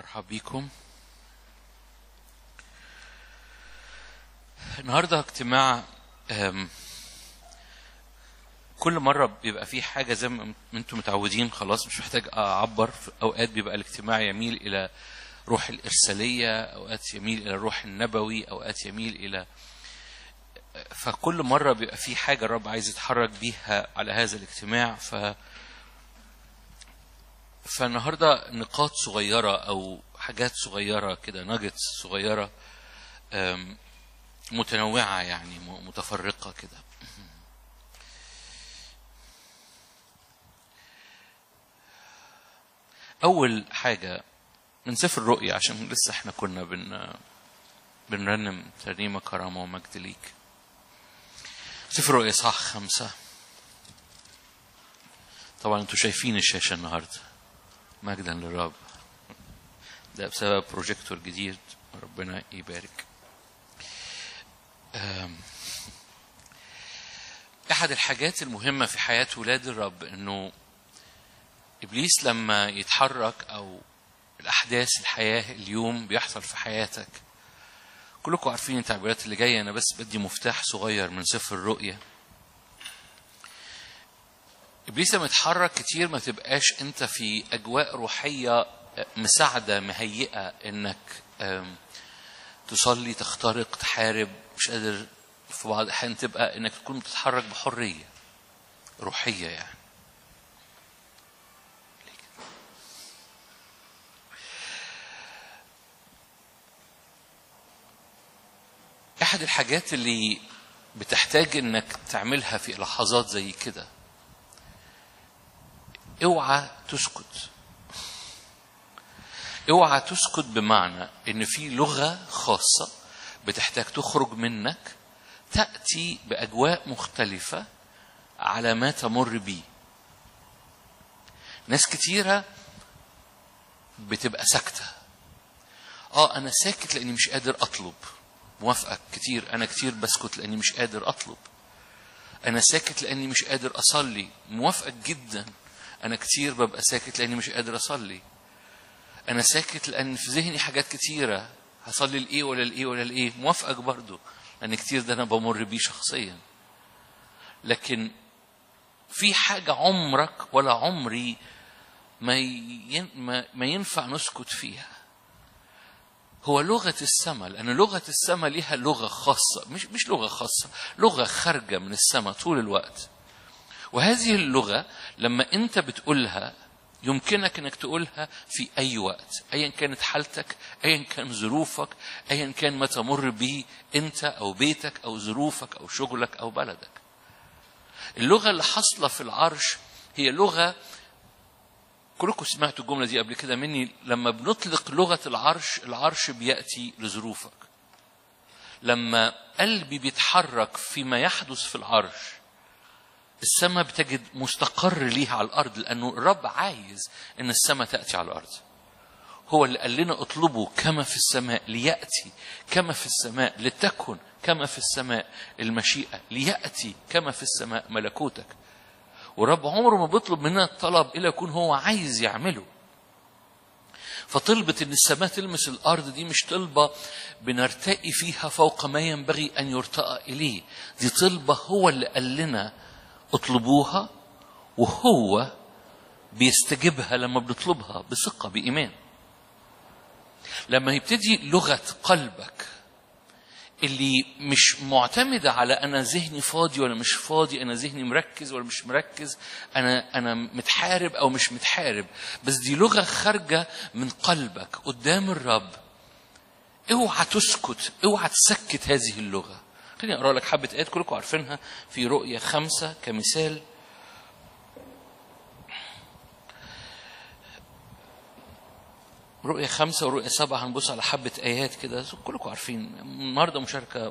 مرحب بيكم النهارده اجتماع أم، كل مرة بيبقى في حاجة زي ما انتم متعودين خلاص مش محتاج أعبر في أوقات بيبقى الاجتماع يميل إلى روح الإرسالية أوقات يميل إلى الروح النبوي أوقات يميل إلى فكل مرة بيبقى في حاجة الرب عايز يتحرك بيها على هذا الاجتماع ف فالنهارده نقاط صغيرة أو حاجات صغيرة كده ناجتس صغيرة أم، متنوعة يعني م- متفرقة كده أول حاجة من سفر الرؤيا عشان لسه احنا كنا بن بنرنم ترنيمة كرامة ومجد ليك سفر الرؤيا صح خمسة طبعا انتوا شايفين الشاشة النهاردة مجدا للرب ده بسبب بروجيكتور جديد ربنا يبارك أم، احد الحاجات المهمة في حياة ولاد الرب انه ابليس لما يتحرك او الاحداث الحياه اليوم بيحصل في حياتك كلكم عارفين التعبيرات اللي جايه انا بس بدي مفتاح صغير من سفر الرؤيا ابليس لما يتحرك كتير ما تبقاش انت في اجواء روحيه مساعده مهيئه انك آم، تصلي تخترق تحارب مش قادر في بعض الاحيان تبقى انك تكون بتتحرك بحريه روحيه يعني احد الحاجات اللي بتحتاج انك تعملها في لحظات زي كده اوعى تسكت اوعى تسكت بمعنى ان في لغه خاصه بتحتاج تخرج منك تاتي باجواء مختلفه على ما تمر بيه ناس كتيره بتبقى ساكته اه انا ساكت لاني مش قادر اطلب موافقك كتير انا كتير بسكت لاني مش قادر اطلب انا ساكت لاني مش قادر اصلي موافقك جدا انا كتير ببقى ساكت لاني مش قادر اصلي انا ساكت لان في ذهني حاجات كتيره هصلي الايه ولا الايه ولا الايه موافقك برضو لان كتير ده انا بمر بيه شخصيا لكن في حاجه عمرك ولا عمري ما ين- ما- ما ينفع نسكت فيها هو لغة السماء لأن لغة السماء ليها لغة خاصة مش مش لغة خاصة لغة خارجة من السماء طول الوقت وهذه اللغة لما أنت بتقولها يمكنك أنك تقولها في أي وقت أيا كانت حالتك أيا كان ظروفك أيا كان ما تمر به أنت أو بيتك أو ظروفك أو شغلك أو بلدك اللغة اللي حاصلة في العرش هي لغة كلكم سمعتوا الجملة دي قبل كده مني لما بنطلق لغة العرش العرش بيأتي لظروفك لما قلبي بيتحرك فيما يحدث في العرش السماء بتجد مستقر ليها على الأرض لأنه الرب عايز أن السماء تأتي على الأرض هو اللي قال لنا اطلبوا كما في السماء ليأتي كما في السماء لتكن كما في السماء المشيئة ليأتي كما في السماء ملكوتك والرب عمره ما بيطلب مننا الطلب الا يكون هو عايز يعمله فطلبة ان السماء تلمس الارض دي مش طلبة بنرتقي فيها فوق ما ينبغي ان يرتقى اليه دي طلبة هو اللي قال لنا اطلبوها وهو بيستجيبها لما بنطلبها بثقة بإيمان لما يبتدي لغة قلبك اللي مش معتمدة على أنا ذهني فاضي ولا مش فاضي أنا ذهني مركز ولا مش مركز أنا أنا متحارب أو مش متحارب بس دي لغة خارجة من قلبك قدام الرب اوعى تسكت اوعى تسكت هذه اللغة خليني أقرأ لك حبة آيات كلكم عارفينها في رؤية خمسة كمثال رؤية خمسة ورؤية سبعة هنبص على حبة آيات كده كلكم عارفين النهاردة مشاركة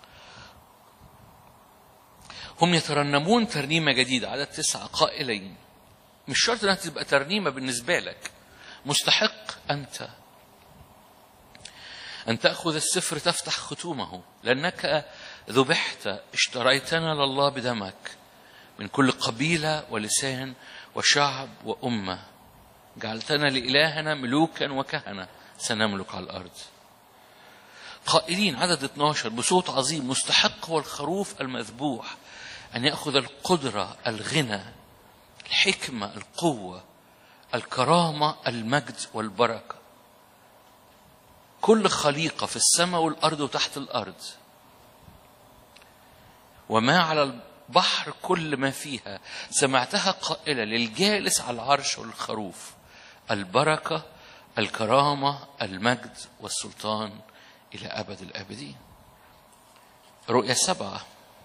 هم يترنمون ترنيمة جديدة عدد تسعة قائلين مش شرط انها تبقى ترنيمة بالنسبة لك مستحق أنت أن تأخذ السفر تفتح ختومه لأنك ذبحت اشتريتنا لله بدمك من كل قبيلة ولسان وشعب وأمة جعلتنا لإلهنا ملوكا وكهنة سنملك على الأرض قائلين عدد 12 بصوت عظيم مستحق هو الخروف المذبوح أن يأخذ القدرة الغنى الحكمة القوة الكرامة المجد والبركة كل خليقة في السماء والأرض وتحت الأرض وما على البحر كل ما فيها سمعتها قائلة للجالس على العرش والخروف البركة الكرامة المجد والسلطان إلى أبد الآبدين رؤيا سبعة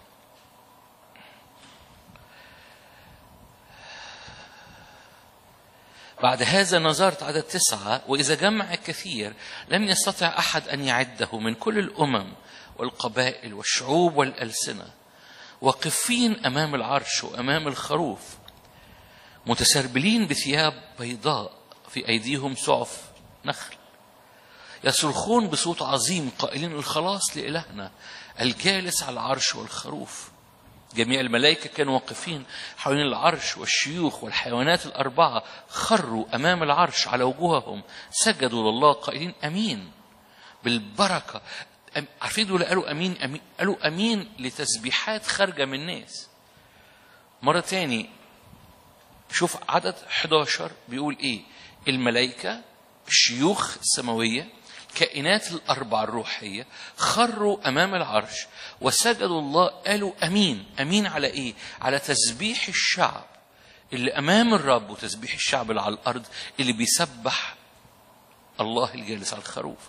بعد هذا نظرت عدد تسعة وإذا جمع كثير لم يستطع أحد أن يعده من كل الأمم والقبائل والشعوب والألسنة واقفين أمام العرش وأمام الخروف متسربلين بثياب بيضاء في أيديهم سعف نخل يصرخون بصوت عظيم قائلين الخلاص لإلهنا الجالس على العرش والخروف جميع الملائكة كانوا واقفين حوالين العرش والشيوخ والحيوانات الأربعة خروا أمام العرش على وجوههم سجدوا لله قائلين أمين بالبركة أم- عارفين دول قالوا أمين أمين قالوا أمين لتسبيحات خارجة من الناس مرة تاني شوف عدد 11 بيقول ايه الملائكة الشيوخ السماوية كائنات الأربع الروحية خروا أمام العرش وسجدوا الله قالوا أمين أمين على إيه على تسبيح الشعب اللي أمام الرب وتسبيح الشعب اللي على الأرض اللي بيسبح الله الجالس على الخروف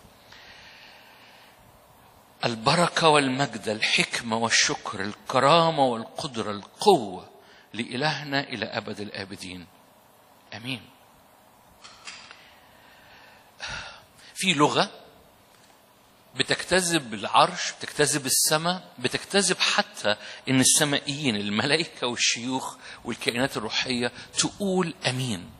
البركة والمجد الحكمة والشكر الكرامة والقدرة القوة لإلهنا إلى أبد الآبدين أمين في لغة بتجتذب العرش بتجتذب السماء بتجتذب حتى ان السمائيين الملائكه والشيوخ والكائنات الروحيه تقول امين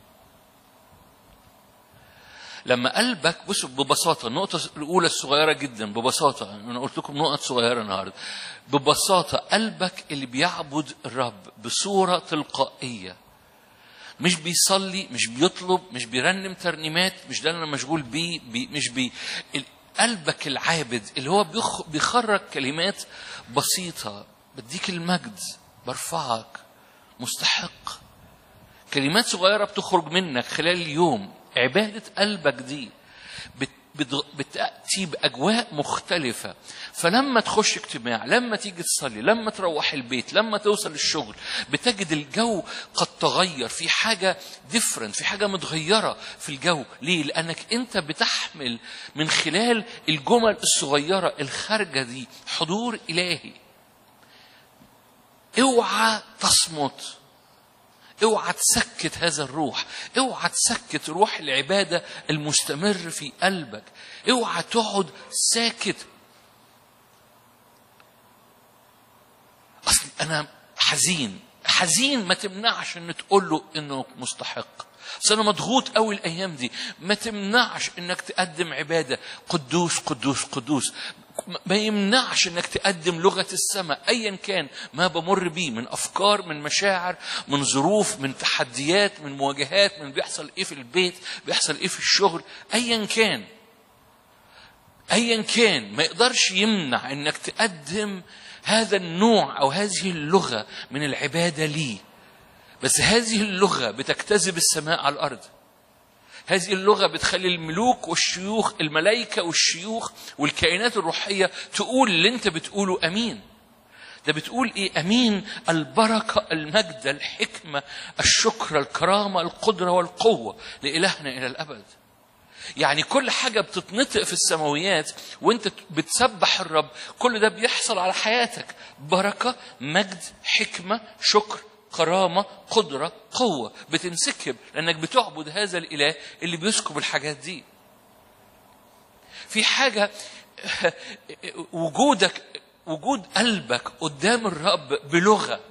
لما قلبك بصوا ببساطه النقطه الاولى الصغيره جدا ببساطه انا قلت لكم نقط صغيره النهارده ببساطه قلبك اللي بيعبد الرب بصوره تلقائيه مش بيصلي مش بيطلب مش بيرنم ترنيمات مش ده اللي انا مشغول بيه بي مش بي ال- قلبك العابد اللي هو بيخ بيخرج كلمات بسيطة بديك المجد برفعك مستحق كلمات صغيرة بتخرج منك خلال اليوم عبادة قلبك دي بت- بت- بتأتي بأجواء مختلفة فلما تخش اجتماع لما تيجي تصلي لما تروح البيت لما توصل الشغل بتجد الجو قد تغير في حاجة ديفرنت في حاجة متغيرة في الجو ليه؟ لأنك أنت بتحمل من خلال الجمل الصغيرة الخارجة دي حضور إلهي اوعى تصمت اوعى تسكت هذا الروح اوعى تسكت روح العبادة المستمر في قلبك اوعى تقعد ساكت اصل انا حزين حزين ما تمنعش ان تقول له انه مستحق بس انا مضغوط قوي الايام دي ما تمنعش انك تقدم عباده قدوس قدوس قدوس ما يمنعش انك تقدم لغه السماء ايا كان ما بمر بيه من افكار من مشاعر من ظروف من تحديات من مواجهات من بيحصل ايه في البيت بيحصل ايه في الشغل ايا كان ايا كان ما يقدرش يمنع انك تقدم هذا النوع او هذه اللغه من العباده ليه بس هذه اللغه بتجتذب السماء على الارض هذه اللغه بتخلي الملوك والشيوخ الملائكه والشيوخ والكائنات الروحيه تقول اللي انت بتقوله امين ده بتقول ايه امين البركه المجد الحكمه الشكر الكرامه القدره والقوه لالهنا الى الابد يعني كل حاجة بتتنطق في السماويات وانت بتسبح الرب كل ده بيحصل على حياتك بركة مجد حكمة شكر كرامة قدرة قوة بتنسكب لأنك بتعبد هذا الإله اللي بيسكب الحاجات دي في حاجة وجودك وجود قلبك قدام الرب بلغة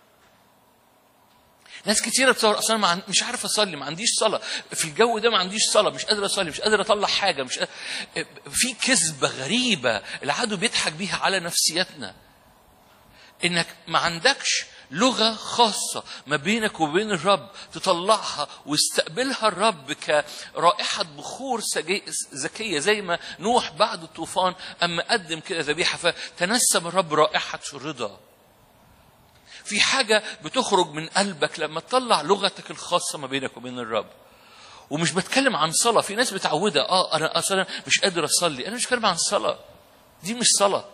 ناس كتيرة بتصور اصلا ما عن... مش عارف اصلي ما عنديش صلاه في الجو ده ما عنديش صلاه مش قادر اصلي مش قادر اطلع حاجه مش قادر... في كذبه غريبه العدو بيضحك بيها على نفسيتنا انك ما عندكش لغة خاصة ما بينك وبين الرب تطلعها واستقبلها الرب كرائحة بخور سجي- زكية زي ما نوح بعد الطوفان أما قدم كده ذبيحة فتنسم الرب رائحة الرضا في حاجة بتخرج من قلبك لما تطلع لغتك الخاصة ما بينك وبين الرب ومش بتكلم عن صلاة في ناس متعودة اه انا اصلا مش قادر اصلي انا مش بتكلم عن صلاة دي مش صلاة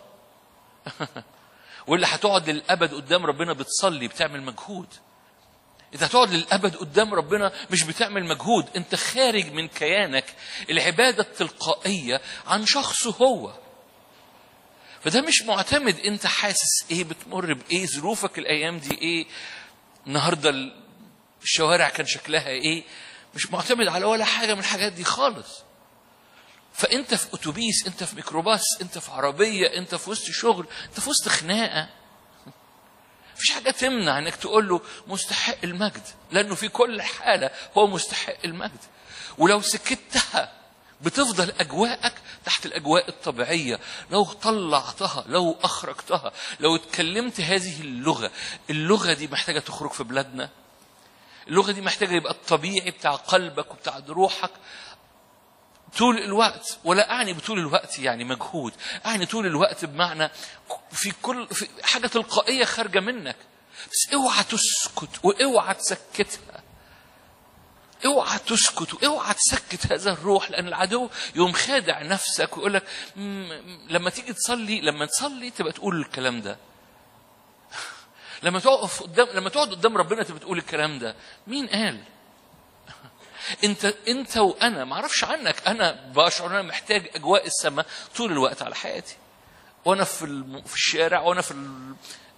واللي هتقعد للابد قدام ربنا بتصلي بتعمل مجهود اذا هتقعد للابد قدام ربنا مش بتعمل مجهود انت خارج من كيانك العباده التلقائيه عن شخصه هو فده مش معتمد انت حاسس ايه بتمر بايه ظروفك الايام دي ايه النهارده الشوارع كان شكلها ايه مش معتمد على ولا حاجه من الحاجات دي خالص فانت في اتوبيس انت في ميكروباص انت في عربيه انت في وسط شغل انت في وسط خناقه مفيش حاجه تمنع انك تقول له مستحق المجد لانه في كل حاله هو مستحق المجد ولو سكتها بتفضل اجواءك تحت الاجواء الطبيعيه لو طلعتها لو اخرجتها لو اتكلمت هذه اللغه اللغه دي محتاجه تخرج في بلادنا اللغه دي محتاجه يبقى الطبيعي بتاع قلبك وبتاع روحك طول الوقت ولا اعني بطول الوقت يعني مجهود اعني طول الوقت بمعنى في كل في حاجه تلقائيه خارجه منك بس اوعى تسكت واوعى تسكتها اوعى تسكت واوعى تسكت هذا الروح لان العدو يوم خادع نفسك ويقول لك لما تيجي تصلي لما تصلي تبقى تقول الكلام ده لما تقف قدام لما تقعد قدام ربنا تبقى تقول الكلام ده مين قال انت انت وانا ما اعرفش عنك انا بشعر ان انا محتاج اجواء السماء طول الوقت على حياتي وانا في الم... في الشارع وانا في ال...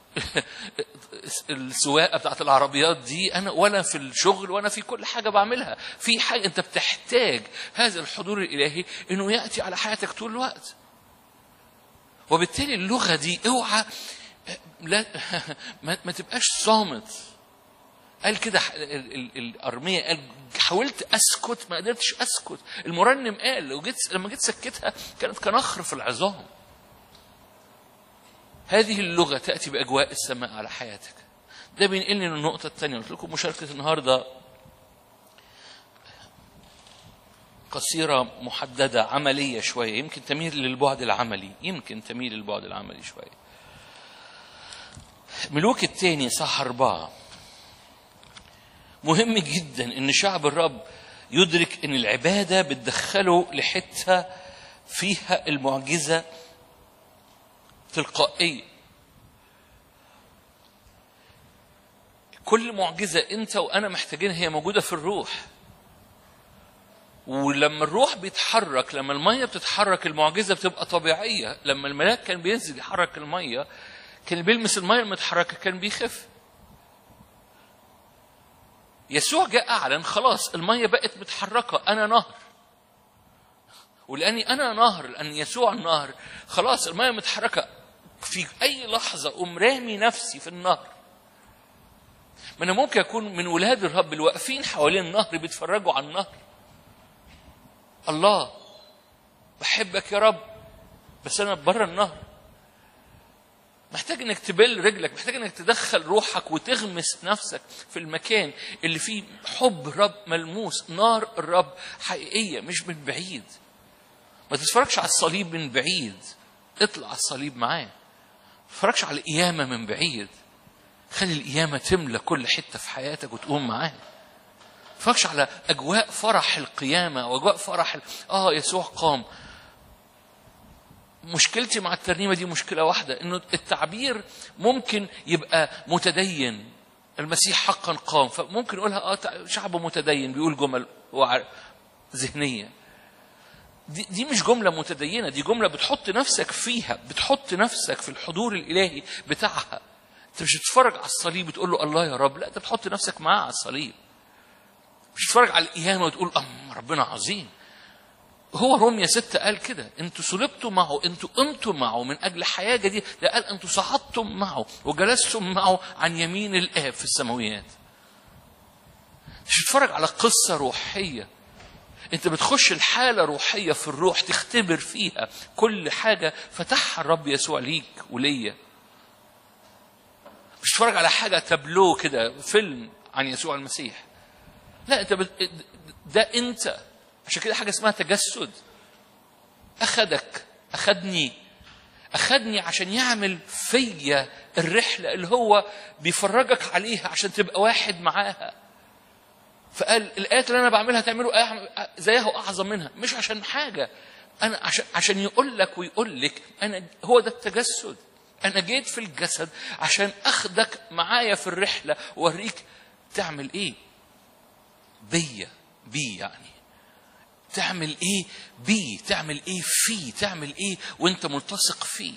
السواقه بتاعت العربيات دي انا وانا في الشغل وانا في كل حاجه بعملها في حاجه انت بتحتاج هذا الحضور الالهي انه ياتي على حياتك طول الوقت وبالتالي اللغه دي اوعى لا ما, ما تبقاش صامت قال كده الأرمية قال حاولت أسكت ما قدرتش أسكت المرنم قال لو جيت لما جيت سكتها كانت كنخر في العظام هذه اللغة تأتي بأجواء السماء على حياتك ده بينقلني للنقطة الثانية قلت لكم مشاركة النهاردة قصيرة محددة عملية شوية يمكن تميل للبعد العملي يمكن تميل للبعد العملي شوية ملوك الثاني صح أربعة مهم جدا ان شعب الرب يدرك ان العباده بتدخله لحته فيها المعجزه تلقائيه كل معجزه انت وانا محتاجينها هي موجوده في الروح ولما الروح بيتحرك لما الميه بتتحرك المعجزه بتبقى طبيعيه لما الملاك كان بينزل يحرك الميه كان بيلمس الميه المتحركه كان بيخف يسوع جاء أعلن خلاص المية بقت متحركة أنا نهر ولأني أنا نهر لأن يسوع النهر خلاص المية متحركة في أي لحظة أقوم رامي نفسي في النهر ما أنا ممكن أكون من ولاد الرب اللي واقفين حوالين النهر بيتفرجوا على النهر الله بحبك يا رب بس أنا بره النهر محتاج انك تبل رجلك محتاج انك تدخل روحك وتغمس نفسك في المكان اللي فيه حب الرب ملموس نار الرب حقيقيه مش من بعيد ما تتفرجش على الصليب من بعيد اطلع على الصليب معاه ما تتفرجش على القيامه من بعيد خلي القيامه تملى كل حته في حياتك وتقوم معاه ما تتفرجش على اجواء فرح القيامه واجواء فرح ال... اه يسوع قام مشكلتي مع الترنيمه دي مشكله واحده انه التعبير ممكن يبقى متدين المسيح حقا قام فممكن نقولها اه شعب متدين بيقول جمل ذهنيه دي, دي مش جملة متدينة دي جملة بتحط نفسك فيها بتحط نفسك في الحضور الإلهي بتاعها أنت مش بتتفرج على الصليب وتقول له الله يا رب لا أنت بتحط نفسك معاه على الصليب مش بتتفرج على القيامة وتقول أم ربنا عظيم هو روميا ستة قال كده انتوا صلبتوا معه انتوا قمتوا معه من اجل حياه جديده ده قال انتوا صعدتم معه وجلستم معه عن يمين الاب في السماويات مش بتتفرج على قصه روحيه انت بتخش الحاله روحيه في الروح تختبر فيها كل حاجه فتحها الرب يسوع ليك وليا مش بتتفرج على حاجه تابلو كده فيلم عن يسوع المسيح لا انت بت... ده انت عشان كده حاجه اسمها تجسد اخدك اخدني اخدني عشان يعمل فيا الرحله اللي هو بيفرجك عليها عشان تبقى واحد معاها فقال الايات اللي انا بعملها تعملوا آية زيها واعظم منها مش عشان حاجه انا عشان عشان يقول لك ويقول لك انا هو ده التجسد انا جيت في الجسد عشان اخدك معايا في الرحله واوريك تعمل ايه بيا بي يعني تعمل ايه بيه تعمل ايه فيه تعمل ايه وانت ملتصق فيه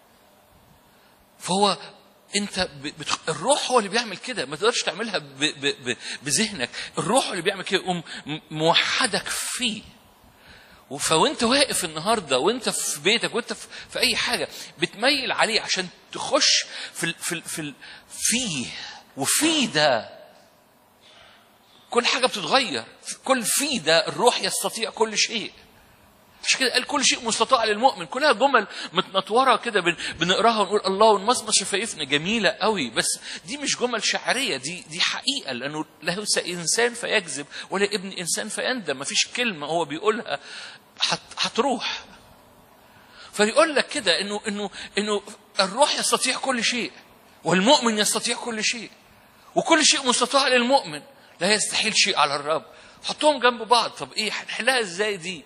فهو انت ب... بت... الروح هو اللي بيعمل كده ما تقدرش تعملها ب... ب... ب... بذهنك الروح هو اللي بيعمل كده يقوم م- موحدك فيه فوانت واقف النهارده وانت في بيتك وانت في, في اي حاجه بتميل عليه عشان تخش في ال... في ال... في ال... فيه وفيه ده كل حاجة بتتغير كل في ده الروح يستطيع كل شيء عشان كده قال كل شيء مستطاع للمؤمن كلها جمل متنطوره كده بن- بنقراها ونقول الله ونمصمص شفايفنا جميله قوي بس دي مش جمل شعريه دي دي حقيقه لانه ليس انسان فيكذب ولا ابن انسان فيندم مفيش كلمه هو بيقولها هت- هتروح فيقول لك كده انه انه انه الروح يستطيع كل شيء والمؤمن يستطيع كل شيء وكل شيء مستطاع للمؤمن لا يستحيل شيء على الرب حطهم جنب بعض طب ايه هنحلها ازاي دي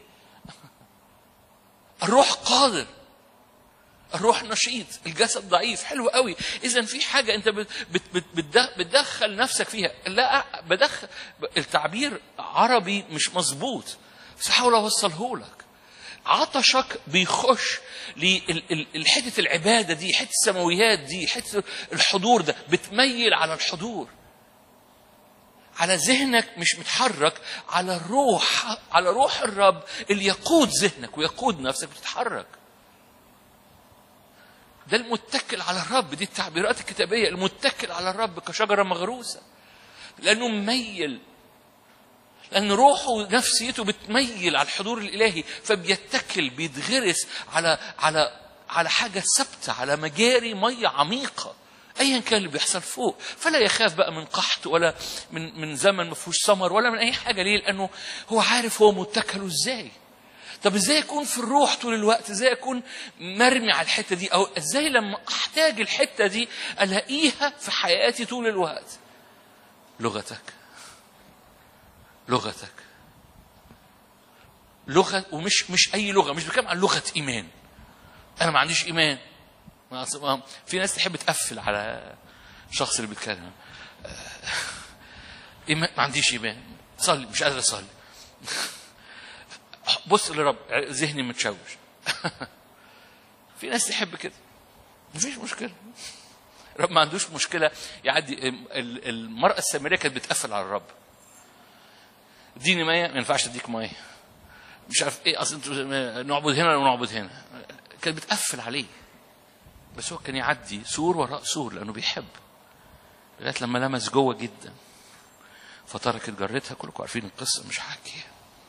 الروح قادر الروح نشيط الجسد ضعيف حلو قوي اذا في حاجه انت بت بت بت بتدخ- بتدخل نفسك فيها لا أ- بدخل التعبير عربي مش مظبوط بس هحاول اوصله لك عطشك بيخش لحته العباده دي حته السماويات دي حته الحضور ده بتميل على الحضور على ذهنك مش متحرك على الروح على روح الرب اللي يقود ذهنك ويقود نفسك بتتحرك ده المتكل على الرب دي التعبيرات الكتابية المتكل على الرب كشجرة مغروسة لأنه مميل لأن روحه ونفسيته بتميل على الحضور الإلهي فبيتكل بيتغرس على على على حاجة ثابتة على مجاري مية عميقة ايا كان اللي بيحصل فوق فلا يخاف بقى من قحط ولا من من زمن ما فيهوش ثمر ولا من اي حاجه ليه لانه هو عارف هو متكله ازاي طب ازاي اكون في الروح طول الوقت ازاي اكون مرمي على الحته دي او ازاي لما احتاج الحته دي الاقيها في حياتي طول الوقت لغتك لغتك لغه ومش مش اي لغه مش بتكلم عن لغه ايمان انا ما عنديش ايمان ما أصل- ما- في ناس تحب تقفل على الشخص اللي بيتكلم إيمان ما عنديش ايمان صلي مش قادر اصلي بص لرب ذهني متشوش في ناس تحب كده مفيش مشكله رب ما عندوش مشكله يعدي ال- المراه السامريه كانت بتقفل على الرب اديني ميه ما ينفعش اديك ميه مش عارف ايه اصل انتوا نعبد هنا ولا نعبد هنا كانت بتقفل عليه بس هو كان يعدي سور وراء سور لانه بيحب لغايه لما لمس جوه جدا فتركت جرتها كلكم عارفين القصه مش هحكيها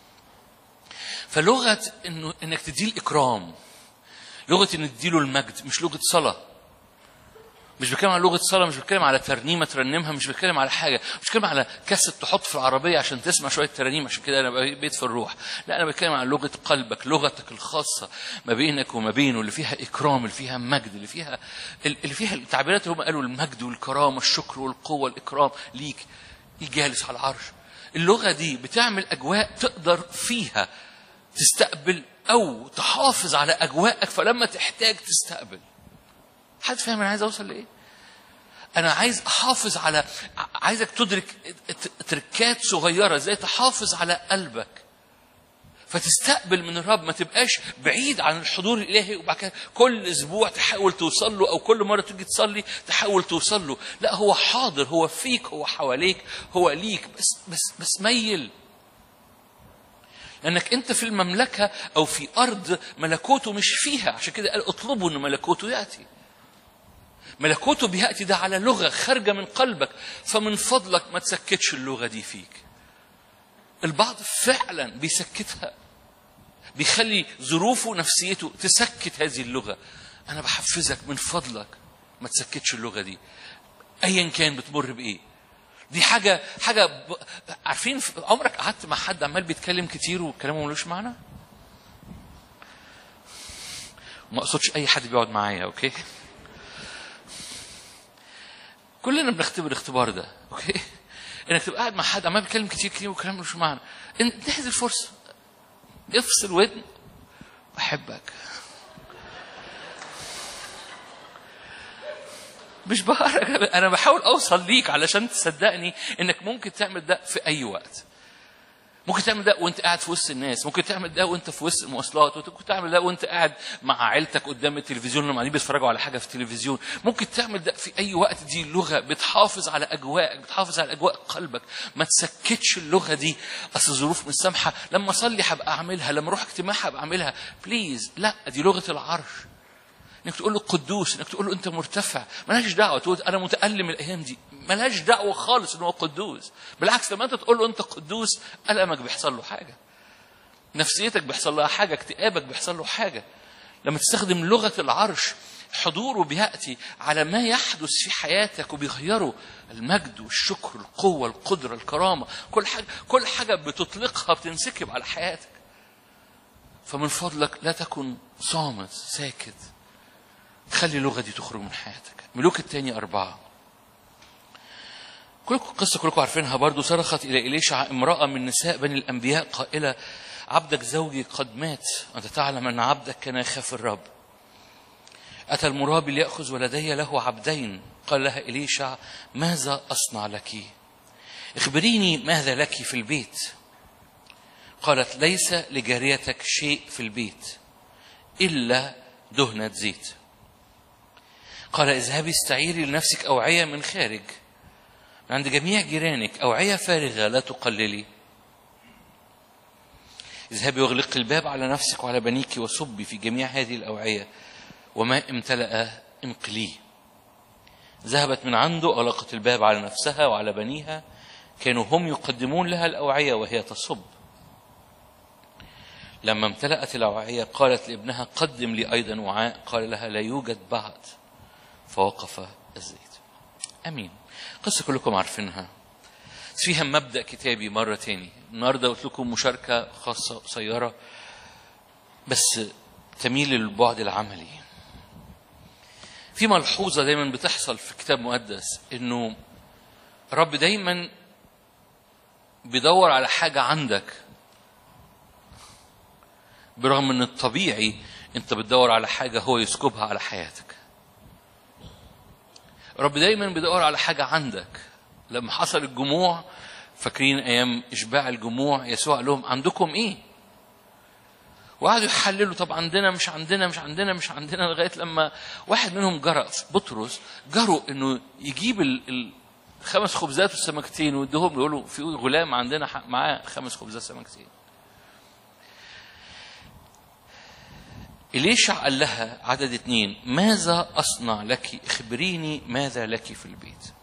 فلغه انه انك تديه الاكرام لغه ان تديله المجد مش لغه صلاه مش بتكلم على لغه صلاه مش بتكلم على ترنيمه ترنمها مش بتكلم على حاجه مش بتكلم على كاسه تحط في العربيه عشان تسمع شويه ترانيم عشان كده انا بقيت في الروح لا انا بتكلم على لغه قلبك لغتك الخاصه ما بينك وما بينه اللي فيها اكرام اللي فيها مجد اللي فيها اللي فيها التعبيرات اللي هم قالوا المجد والكرامه الشكر والقوه والاكرام ليك الجالس على العرش اللغه دي بتعمل اجواء تقدر فيها تستقبل او تحافظ على اجواءك فلما تحتاج تستقبل حد فاهم انا عايز اوصل لايه انا عايز احافظ على عايزك تدرك تركات صغيره ازاي تحافظ على قلبك فتستقبل من الرب ما تبقاش بعيد عن الحضور الالهي وبعد كده كل اسبوع تحاول توصل له او كل مره تيجي تصلي تحاول توصل له لا هو حاضر هو فيك هو حواليك هو ليك بس بس بس ميل لانك انت في المملكه او في ارض ملكوته مش فيها عشان كده قال اطلبوا ان ملكوته ياتي ملكوته بياتي ده على لغه خارجه من قلبك فمن فضلك ما تسكتش اللغه دي فيك البعض فعلا بيسكتها بيخلي ظروفه نفسيته تسكت هذه اللغه انا بحفزك من فضلك ما تسكتش اللغه دي ايا كان بتمر بايه دي حاجة حاجة ب... عارفين في- عمرك قعدت مع حد عمال بيتكلم كتير وكلامه ملوش معنى؟ ما اقصدش اي حد بيقعد معايا اوكي؟ كلنا بنختبر الاختبار ده اوكي؟ انك تبقى قاعد مع حد عمال بيتكلم كتير كتير وكلام ملوش معنى انتهز الفرصة افصل ودن بحبك مش بهرج انا بحاول اوصل ليك علشان تصدقني انك ممكن تعمل ده في اي وقت ممكن تعمل ده وانت قاعد في وسط الناس ممكن تعمل ده وانت في وسط المواصلات ممكن تعمل ده وانت قاعد مع عيلتك قدام التلفزيون لما قاعدين بيتفرجوا على حاجه في التلفزيون ممكن تعمل ده في اي وقت دي لغه بتحافظ على اجواءك بتحافظ على اجواء قلبك ما تسكتش اللغه دي اصل الظروف مش سامحه لما اصلي هبقى اعملها لما اروح اجتماع هبقى اعملها بليز لا دي لغه العرش انك تقول له قدوس انك تقول له انت مرتفع ملهاش دعوه تقول انا متالم الايام دي ملهاش دعوه خالص ان هو قدوس بالعكس لما انت تقول له انت قدوس المك بيحصل له حاجه نفسيتك بيحصل لها حاجه اكتئابك بيحصل له حاجه لما تستخدم لغه العرش حضوره بياتي على ما يحدث في حياتك وبيغيره المجد والشكر القوه القدره الكرامه كل حاجه كل حاجه بتطلقها بتنسكب على حياتك فمن فضلك لا تكن صامت ساكت خلي اللغة دي تخرج من حياتك ملوك الثاني أربعة كلكم قصة كلكم عارفينها برضو صرخت إلى إليشع امرأة من نساء بني الأنبياء قائلة عبدك زوجي قد مات أنت تعلم أن عبدك كان يخاف الرب أتى المرابي ليأخذ ولدي له عبدين قال لها إليشع ماذا أصنع لك اخبريني ماذا لك في البيت قالت ليس لجاريتك شيء في البيت إلا دهنة زيت قال اذهبي استعيري لنفسك أوعية من خارج من عند جميع جيرانك أوعية فارغة لا تقللي اذهبي واغلقي الباب على نفسك وعلى بنيك وصبي في جميع هذه الأوعية وما امتلأ انقليه ذهبت من عنده أغلقت الباب على نفسها وعلى بنيها كانوا هم يقدمون لها الأوعية وهي تصب لما امتلأت الأوعية قالت لابنها قدم لي أيضا وعاء قال لها لا يوجد بعد فوقف الزيت أمين قصة كلكم عارفينها بس فيها مبدأ كتابي مرة تاني النهاردة قلت لكم مشاركة خاصة قصيرة بس تميل للبعد العملي في ملحوظة دايما بتحصل في الكتاب المقدس انه رب دايما بيدور على حاجة عندك برغم ان الطبيعي انت بتدور على حاجة هو يسكبها على حياتك رب دايما بيدور على حاجة عندك لما حصل الجموع فاكرين ايام اشباع الجموع يسوع قال لهم عندكم ايه وقعدوا يحللوا طب عندنا مش عندنا مش عندنا مش عندنا لغايه لما واحد منهم جرأ بطرس جرؤ انه يجيب ال- ال- خمس خبزات والسمكتين ويديهم يقولوا في غلام عندنا ح- معاه خمس خبزات سمكتين إليشع قال لها عدد اتنين ماذا أصنع لك اخبريني ماذا لك في البيت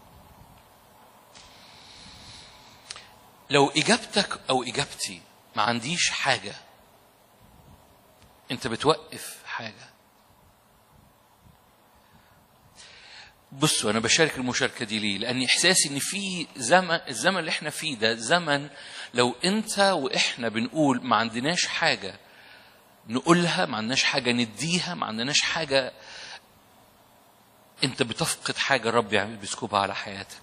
لو إجابتك أو إجابتي ما عنديش حاجة أنت بتوقف حاجة بصوا أنا بشارك المشاركة دي ليه؟ لأن إحساسي إن في زمن الزمن اللي إحنا فيه ده زمن لو أنت وإحنا بنقول ما عندناش حاجة نقولها ما عندناش حاجة نديها ما عندناش حاجة انت بتفقد حاجة الرب يعمل بيسكبها على حياتك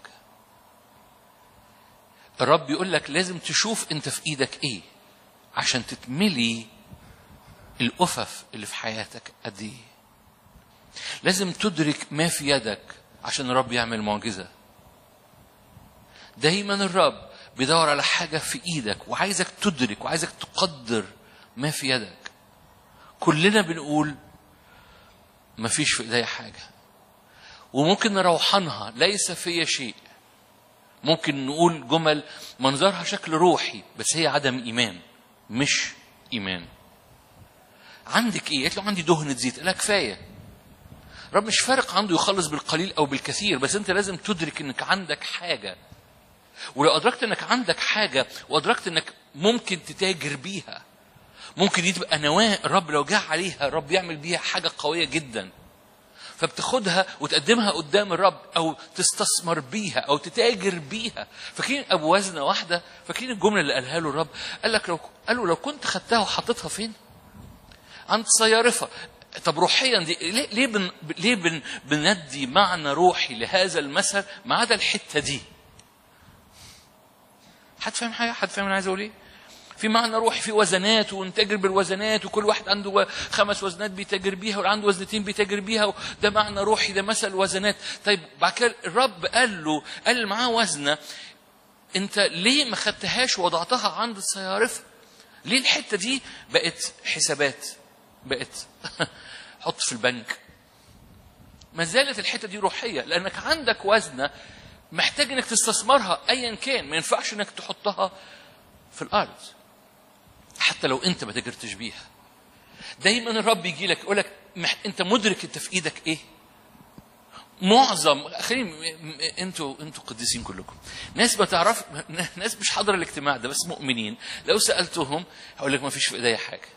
الرب يقول لك لازم تشوف انت في ايدك ايه عشان تتملي الأفف اللي في حياتك قد ايه لازم تدرك ما في يدك عشان الرب يعمل معجزة دايما الرب بيدور على حاجة في ايدك وعايزك تدرك وعايزك تقدر ما في يدك كلنا بنقول ما فيش في ايديا حاجة وممكن نروحنها ليس فيا شيء ممكن نقول جمل منظرها شكل روحي بس هي عدم إيمان مش إيمان عندك إيه؟ قالت له عندي دهنة زيت لا كفاية رب مش فارق عنده يخلص بالقليل أو بالكثير بس أنت لازم تدرك إنك عندك حاجة ولو أدركت إنك عندك حاجة وأدركت إنك ممكن تتاجر بيها ممكن دي تبقى نواة الرب لو جه عليها الرب يعمل بيها حاجة قوية جدا فبتاخدها وتقدمها قدام الرب او تستثمر بيها او تتاجر بيها فاكرين ابو وزنه واحده فاكرين الجمله اللي قالها له الرب قال لك لو قالوا لو كنت خدتها وحطيتها فين عند صيارفه طب روحيا دي ليه ليه بن ليه بن بندي معنى روحي لهذا المثل ما عدا الحته دي حد فاهم حاجه حد فاهم انا عايز اقول ايه في معنى روحي في وزنات ونتاجر بالوزنات وكل واحد عنده و- خمس وزنات بيتاجر بيها واللي عنده وزنتين بيتاجر بيها ده معنى روحي ده مثل وزنات طيب بعد كده الرب قال له قال اللي معاه وزنه انت ليه ما خدتهاش ووضعتها عند الصيارفه ليه الحته دي بقت حسابات بقت حط في البنك ما زالت الحته دي روحيه لانك عندك وزنه محتاج انك تستثمرها ايا كان ما ينفعش انك تحطها في الارض حتى لو انت ما تاجرتش بيها دايما الرب يجي لك يقول لك مح... انت مدرك انت في ايدك ايه معظم خلينا م- م- انتوا انتوا قديسين كلكم ناس بتعرف ناس مش حاضره الاجتماع ده بس مؤمنين لو سالتهم هقول لك ما فيش في ايديا حاجه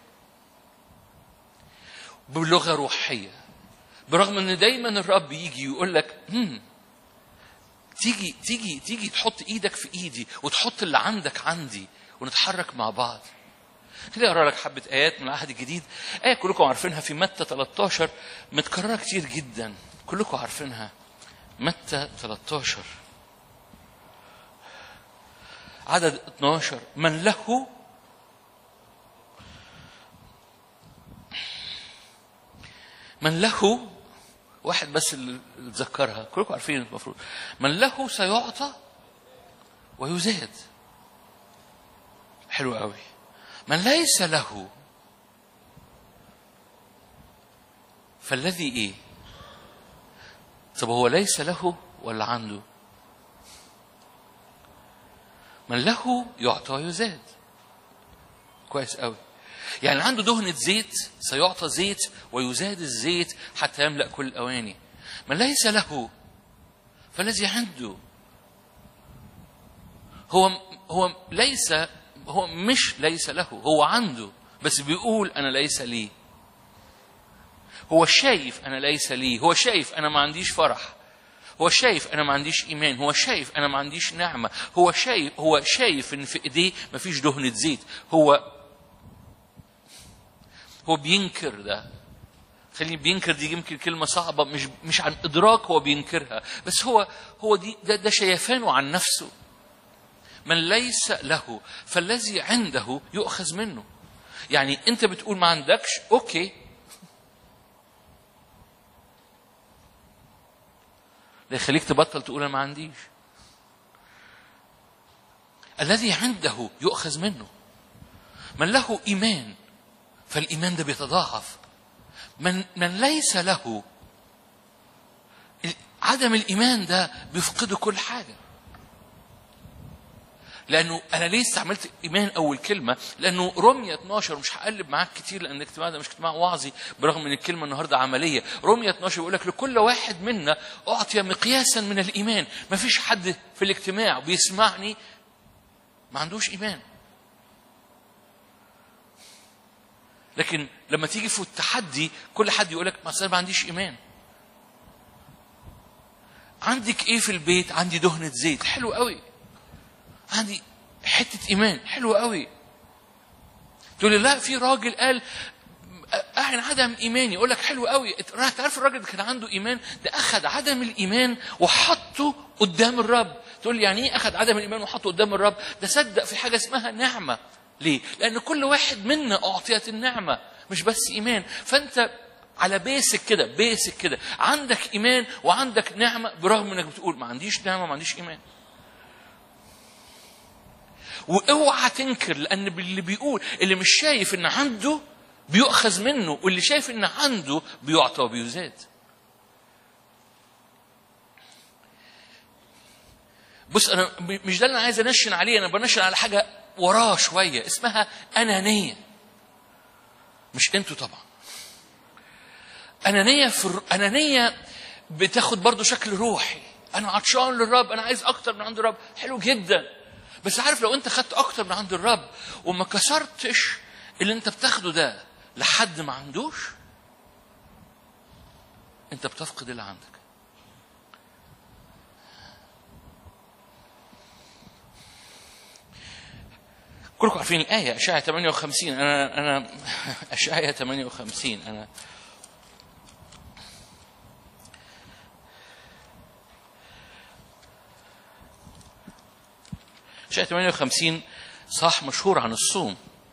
بلغه روحيه برغم ان دايما الرب يجي ويقول لك هم تيجي تيجي تيجي تحط ايدك في ايدي وتحط اللي عندك عندي ونتحرك مع بعض خليني اقرا لك حبه ايات من العهد الجديد ايه كلكم عارفينها في متى 13 متكرره كتير جدا كلكم عارفينها متى 13 عدد 12 من له من له واحد بس اللي اتذكرها كلكم عارفين المفروض من له سيعطى ويزاد حلو قوي من ليس له فالذي ايه طب هو ليس له ولا عنده من له يعطى ويزاد كويس قوي يعني عنده دهنة زيت سيعطى زيت ويزاد الزيت حتى يملأ كل الأواني من ليس له فالذي عنده هو هو ليس هو مش ليس له هو عنده بس بيقول أنا ليس لي هو شايف أنا ليس لي هو شايف أنا ما عنديش فرح هو شايف انا ما عنديش ايمان هو شايف انا ما عنديش نعمه هو شايف هو شايف ان في ايديه ما فيش دهنه زيت هو هو بينكر ده خليني بينكر دي يمكن كلمه صعبه مش مش عن ادراك هو بينكرها بس هو هو دي ده, ده شيفانه عن نفسه من ليس له فالذي عنده يؤخذ منه يعني انت بتقول ما عندكش اوكي ده يخليك تبطل تقول انا ما عنديش الذي عنده يؤخذ منه من له ايمان فالايمان ده بيتضاعف من من ليس له عدم الايمان ده بيفقده كل حاجه لانه انا ليه استعملت ايمان اول كلمه لانه رميه 12 مش هقلب معاك كتير لان الاجتماع ده مش اجتماع وعظي برغم ان الكلمه النهارده عمليه رميه 12 بيقول لك لكل واحد منا اعطي مقياسا من الايمان ما فيش حد في الاجتماع بيسمعني ما عندوش ايمان لكن لما تيجي في التحدي كل حد يقول لك ما أصل أنا ما عنديش ايمان عندك ايه في البيت عندي دهنه زيت حلو قوي عندي حته ايمان حلو قوي تقول لي لا في راجل قال اعن عدم ايماني اقول لك حلو قوي تعرف الراجل ده كان عنده ايمان ده اخذ عدم الايمان وحطه قدام الرب تقول لي يعني ايه اخذ عدم الايمان وحطه قدام الرب ده صدق في حاجه اسمها نعمه ليه لان كل واحد منا اعطيت النعمه مش بس ايمان فانت على بيسك كده بيسك كده عندك ايمان وعندك نعمه برغم انك بتقول ما عنديش نعمه ما عنديش ايمان واوعى تنكر لان اللي بيقول اللي مش شايف ان عنده بيؤخذ منه واللي شايف ان عنده بيعطى وبيزاد بص انا مش ده اللي انا عايز انشن عليه انا بنشن على حاجه وراه شويه اسمها انانيه مش انتوا طبعا انانيه في انانيه بتاخد برضو شكل روحي انا عطشان للرب انا عايز اكتر من عند الرب حلو جدا بس عارف لو انت خدت اكتر من عند الرب وما كسرتش اللي انت بتاخده ده لحد ما عندوش انت بتفقد اللي عندك كلكم عارفين الآية أشعية 58 أنا أنا أشعية 58 أنا أشعية 58 صح مشهور عن الصوم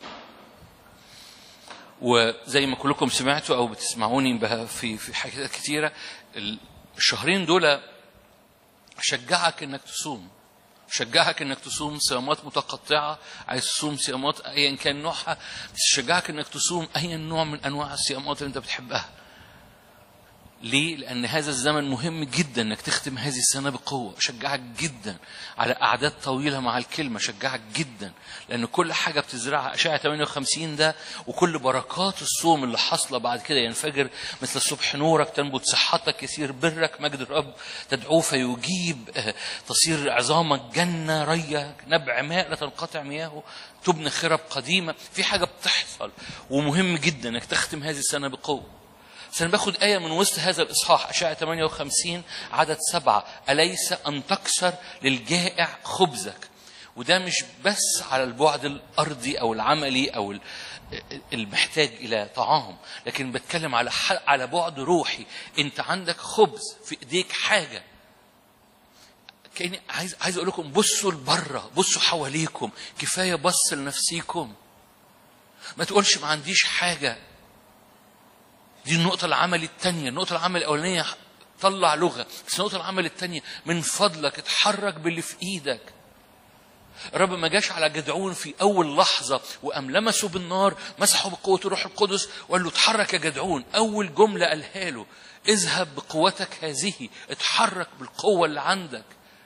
وزي ما كلكم سمعتوا او بتسمعوني بها في في حاجات كتيره الشهرين دول اشجعك انك تصوم شجعك انك تصوم صيامات متقطعه عايز تصوم صيامات ايا كان نوعها تشجعك انك تصوم اي نوع من انواع الصيامات اللي انت بتحبها ليه؟ لأن هذا الزمن مهم جدا إنك تختم هذه السنة بقوة، أشجعك جدا على أعداد طويلة مع الكلمة، أشجعك جدا لأن كل حاجة بتزرعها أشعة 58 ده وكل بركات الصوم اللي حاصلة بعد كده ينفجر مثل الصبح نورك تنبت صحتك يسير برك مجد الرب تدعوه فيجيب آه، تصير عظامك جنة رية نبع ماء لا تنقطع مياهه تبني خرب قديمة في حاجة بتحصل ومهم جدا إنك تختم هذه السنة بقوة بس أنا باخد آية من وسط هذا الإصحاح أشعة 58 عدد سبعة أليس أن تكسر للجائع خبزك وده مش بس على البعد الأرضي أو العملي أو ال- المحتاج إلى طعام لكن بتكلم على ح- على بعد روحي أنت عندك خبز في إيديك حاجة كأني عايز عايز أقول لكم بصوا لبره بصوا حواليكم كفاية بص لنفسيكم ما تقولش ما عنديش حاجة دي النقطة العمل التانية النقطة العمل الأولانية طلع لغة بس النقطة العمل التانية من فضلك اتحرك باللي في إيدك الرب ما جاش على جدعون في أول لحظة وقام لمسه بالنار مسحه بقوة الروح القدس وقال له اتحرك يا جدعون أول جملة قالها له اذهب بقوتك هذه اتحرك بالقوة اللي عندك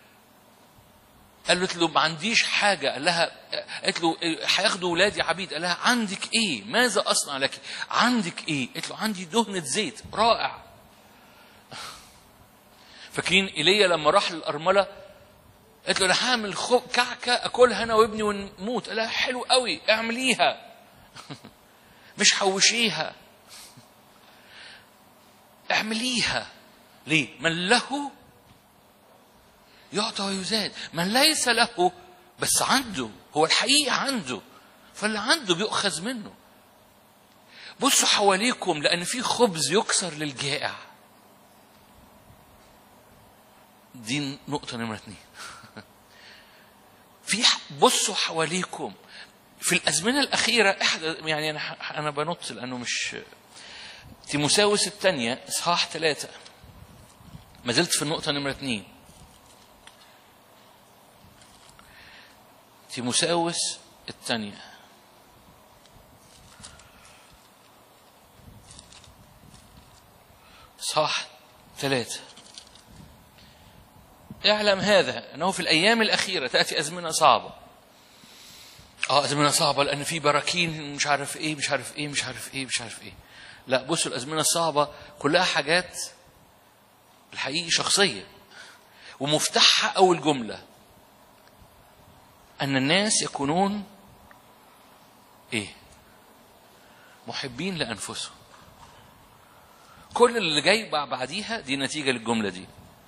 قالت له ما عنديش حاجة قال لها قالت له إيه، هياخدوا ولادي عبيد قال لها عندك ايه ماذا اصنع لك عندك ايه قالت له عندي دهنة زيت رائع فاكرين ايليا لما راح للارمله قالت له انا هعمل خو- كعكه اكلها انا وابني ونموت قال لها حلو قوي اعمليها مش حوشيها اعمليها ليه من له يعطى ويزاد من ليس له بس عنده هو الحقيقة عنده فاللي عنده بيؤخذ منه بصوا حواليكم لأن في خبز يكسر للجائع دي نقطة نمرة اتنين في ح- بصوا حواليكم في الأزمنة الأخيرة إحدى يعني أنا ح- أنا بنط لأنه مش تيموساوس الثانية إصحاح ثلاثة ما زلت في النقطة نمرة اتنين تيموساوس الثانية صح ثلاثة اعلم هذا أنه في الأيام الأخيرة تأتي أزمنة صعبة اه أزمنة صعبة لأن في براكين مش عارف إيه مش عارف إيه مش عارف إيه مش عارف إيه لا بصوا الأزمنة الصعبة كلها حاجات الحقيقي شخصية ومفتاحها أول جملة أن الناس يكونون إيه؟ محبين لأنفسهم. كل اللي جاي بع- بعديها دي نتيجة للجملة دي.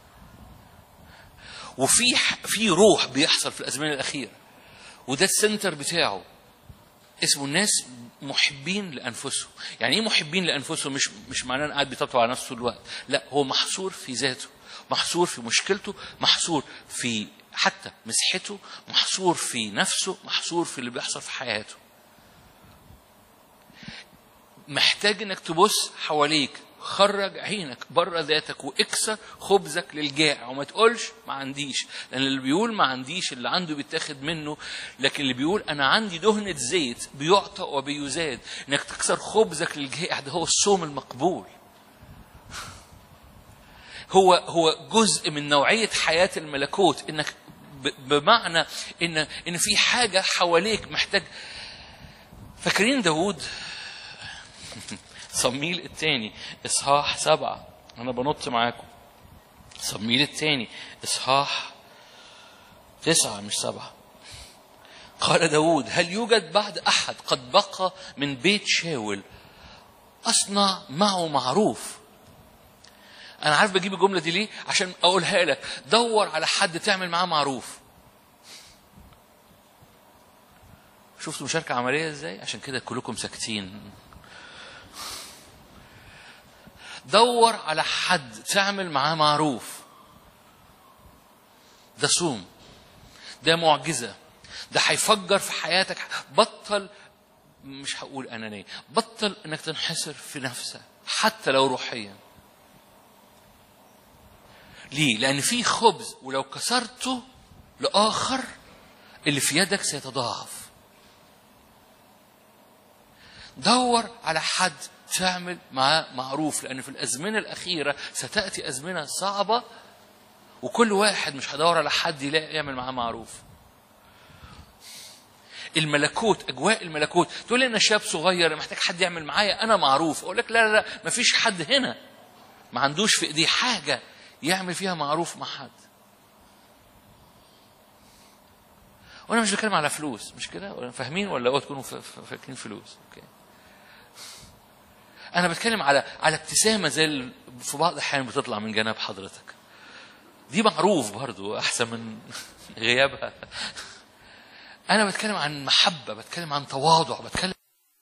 وفي ح- في روح بيحصل في الأزمنة الأخيرة. وده السنتر بتاعه. اسمه الناس محبين لأنفسهم. يعني إيه محبين لأنفسهم؟ مش مش معناه إنه قاعد بيطبطب على نفسه طول الوقت. لا هو محصور في ذاته. محصور في مشكلته محصور في حتى مسحته محصور في نفسه محصور في اللي بيحصل في حياته محتاج انك تبص حواليك خرج عينك بره ذاتك واكسر خبزك للجائع وما تقولش ما عنديش لان اللي بيقول ما عنديش اللي عنده بيتاخد منه لكن اللي بيقول انا عندي دهنة زيت بيعطى وبيزاد انك تكسر خبزك للجائع ده هو الصوم المقبول هو هو جزء من نوعية حياة الملكوت انك ب- بمعنى ان ان في حاجة حواليك محتاج فاكرين داوود صميل الثاني اصحاح سبعة انا بنط معاكم صميل الثاني اصحاح تسعة مش سبعة قال داود هل يوجد بعد أحد قد بقى من بيت شاول أصنع معه معروف انا عارف بجيب الجمله دي ليه عشان اقولها لك دور على حد تعمل معاه معروف شفتوا مشاركه عمليه ازاي عشان كده كلكم ساكتين دور على حد تعمل معاه معروف ده صوم ده معجزه ده هيفجر في حياتك بطل مش هقول انانيه بطل انك تنحصر في نفسك حتى لو روحيا ليه لان في خبز ولو كسرته لاخر اللي في يدك سيتضاعف دور على حد تعمل معاه معروف لان في الازمنه الاخيره ستاتي ازمنه صعبه وكل واحد مش هيدور على حد يلاقي يعمل معاه معروف الملكوت اجواء الملكوت تقول لي انا شاب صغير محتاج حد يعمل معايا انا معروف اقول لك لا لا لا مفيش حد هنا ما عندوش في ايديه حاجه يعمل فيها معروف مع حد وانا مش بتكلم على فلوس مش كده ولا فاهمين ولا اوعوا تكونوا فا- فا- فاكرين فلوس اوكي انا بتكلم على على ابتسامه زي اللي في بعض الاحيان بتطلع من جناب حضرتك دي معروف برضو احسن من غيابها انا بتكلم عن محبه بتكلم عن تواضع بتكلم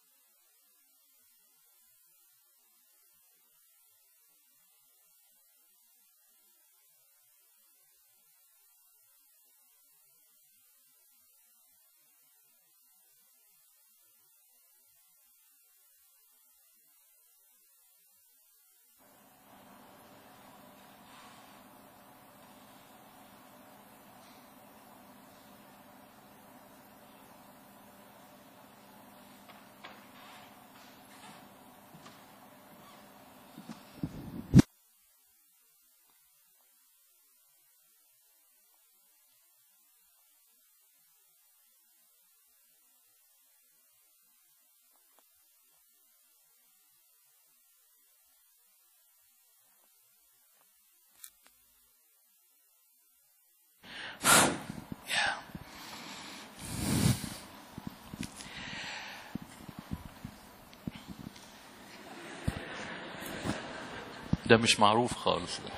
ده مش معروف خالص ده.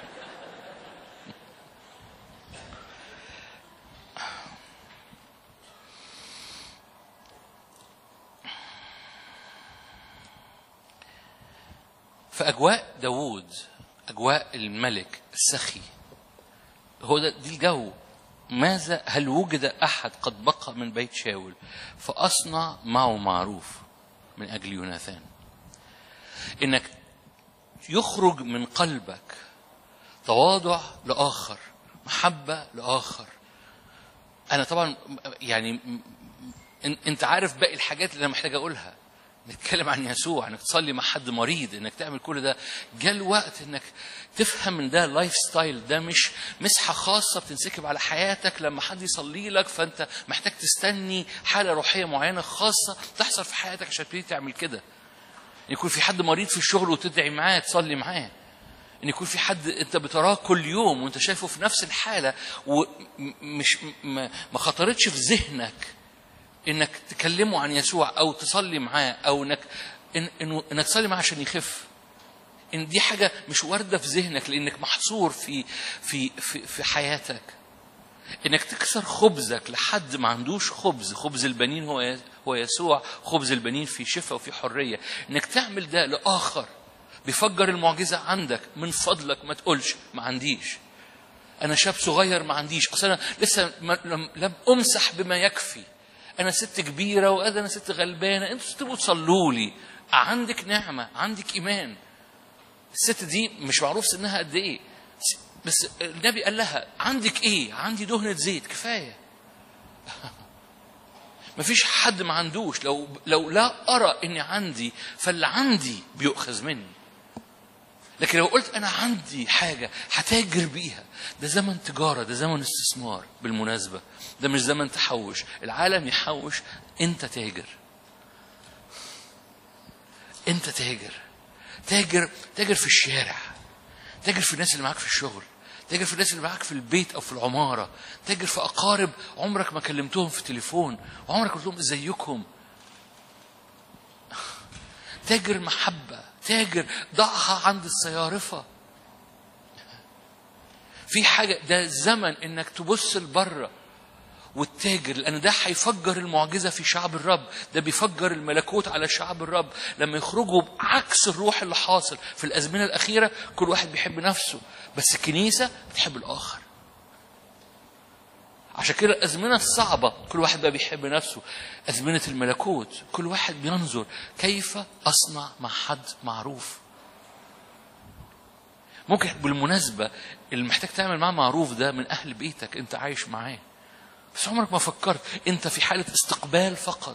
في أجواء داوود أجواء الملك السخي هو ده دي الجو ماذا هل وجد أحد قد بقى من بيت شاول فأصنع معه معروف من أجل يوناثان إنك يخرج من قلبك تواضع لآخر محبة لآخر أنا طبعا يعني إن- أنت عارف باقي الحاجات اللي أنا محتاج أقولها نتكلم عن يسوع انك تصلي مع حد مريض انك تعمل كل ده جاء الوقت انك تفهم ان ده لايف ستايل ده مش مسحه خاصه بتنسكب على حياتك لما حد يصلي لك فانت محتاج تستني حاله روحيه معينه خاصه تحصل في حياتك عشان تبتدي تعمل كده يكون في حد مريض في الشغل وتدعي معاه تصلي معاه ان يكون في حد انت بتراه كل يوم وانت شايفه في نفس الحاله ومش ما ما خطرتش في ذهنك انك تكلمه عن يسوع او تصلي معاه او انك إن إنه انك تصلي معاه عشان يخف ان دي حاجه مش وارده في ذهنك لانك محصور في في في, في حياتك انك تكسر خبزك لحد ما عندوش خبز خبز البنين هو هو يسوع خبز البنين في شفاء وفي حريه انك تعمل ده لاخر بيفجر المعجزه عندك من فضلك ما تقولش ما عنديش انا شاب صغير ما عنديش اصل انا لسه ما- لم, لم امسح بما يكفي انا ست كبيره وانا انا ست غلبانه انتوا تبقوا تصلوا لي عندك نعمه عندك ايمان الست دي مش معروف سنها قد ايه بس النبي قال لها عندك ايه عندي دهنه زيت كفايه مفيش حد ما عندوش لو لو لا ارى اني عندي فاللي عندي بيؤخذ مني لكن لو قلت انا عندي حاجه هتاجر بيها ده زمن تجاره ده زمن استثمار بالمناسبه ده مش زمن تحوش العالم يحوش انت تاجر انت تاجر تاجر تاجر في الشارع تاجر في الناس اللي معاك في الشغل تاجر في الناس اللي معاك في البيت او في العماره تاجر في اقارب عمرك ما كلمتهم في تليفون وعمرك قلت لهم ازيكم تاجر محبه تاجر ضعها عند الصيارفه في حاجة ده زمن انك تبص لبره والتاجر لان ده هيفجر المعجزه في شعب الرب ده بيفجر الملكوت على شعب الرب لما يخرجوا بعكس الروح اللي حاصل في الازمنه الاخيره كل واحد بيحب نفسه بس الكنيسه بتحب الاخر عشان كده الازمنه الصعبه كل واحد بقى بيحب نفسه ازمنه الملكوت كل واحد بينظر كيف اصنع مع حد معروف ممكن بالمناسبه اللي محتاج تعمل معاه معروف ده من اهل بيتك انت عايش معاه بس عمرك ما فكرت انت في حالة استقبال فقط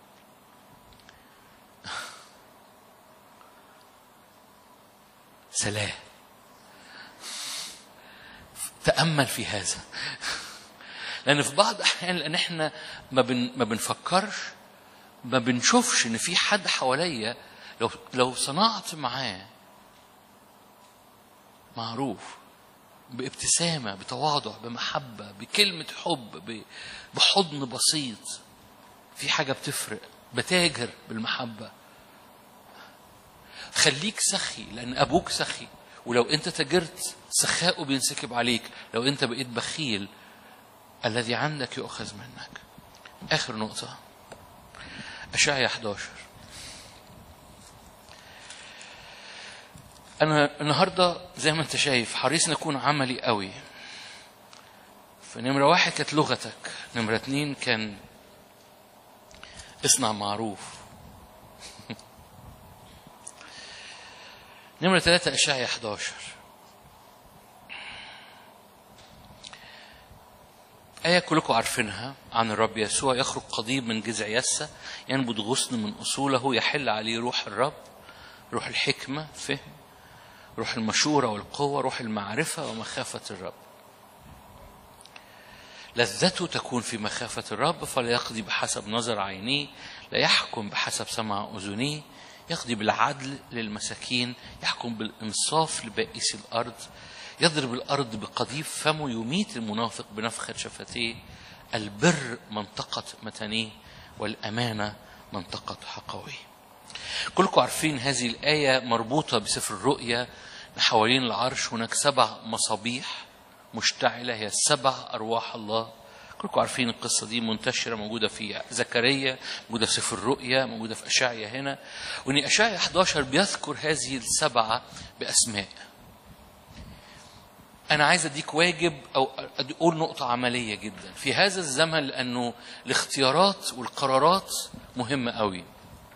سلام تأمل في هذا لأن في بعض الأحيان لأن احنا ما, بن ما بنفكرش ما بنشوفش إن في حد حواليا لو لو صنعت معاه معروف بابتسامة بتواضع بمحبة بكلمة حب بحضن بسيط في حاجة بتفرق بتاجر بالمحبة خليك سخي لأن أبوك سخي ولو أنت تاجرت سخاؤه بينسكب عليك لو أنت بقيت بخيل الذي عندك يؤخذ منك آخر نقطة أشعيا 11 أنا النهاردة زي ما أنت شايف حريص نكون عملي قوي فنمرة واحد كانت لغتك نمرة اتنين كان اصنع معروف نمرة ثلاثة أشعيا 11 آية كلكم عارفينها عن الرب يسوع يخرج قضيب من جذع يسة ينبت غصن من أصوله يحل عليه روح الرب روح الحكمة فهم روح المشورة والقوة روح المعرفة ومخافة الرب لذته تكون في مخافة الرب فلا يقضي بحسب نظر عينيه لا يحكم بحسب سمع أذنيه يقضي بالعدل للمساكين يحكم بالإنصاف لبائس الأرض يضرب الأرض بقضيب فمه يميت المنافق بنفخة شفتيه البر منطقة متنيه والأمانة منطقة حقويه كلكم عارفين هذه الآية مربوطة بسفر الرؤيا حوالين العرش هناك سبع مصابيح مشتعلة هي السبع أرواح الله كلكم عارفين القصة دي منتشرة موجودة في زكريا موجودة في سفر الرؤيا موجودة في أشعيا هنا وإن أشعيا 11 بيذكر هذه السبعة بأسماء أنا عايز أديك واجب أو أقول نقطة عملية جدا في هذا الزمن لأنه الاختيارات والقرارات مهمة قوي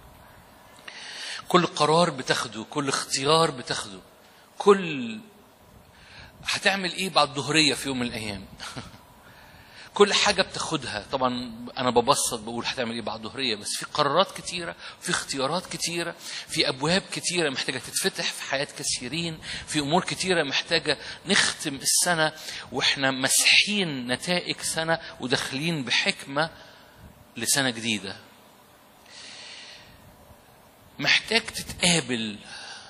كل قرار بتاخده كل اختيار بتاخده كل هتعمل ايه بعد الظهريه في يوم من الايام كل حاجه بتاخدها طبعا انا ببسط بقول هتعمل ايه بعد الظهريه بس في قرارات كتيره في اختيارات كتيره في ابواب كتيره محتاجه تتفتح في حياه كثيرين في امور كتيره محتاجه نختم السنه واحنا مسحين نتائج سنه وداخلين بحكمه لسنه جديده محتاج تتقابل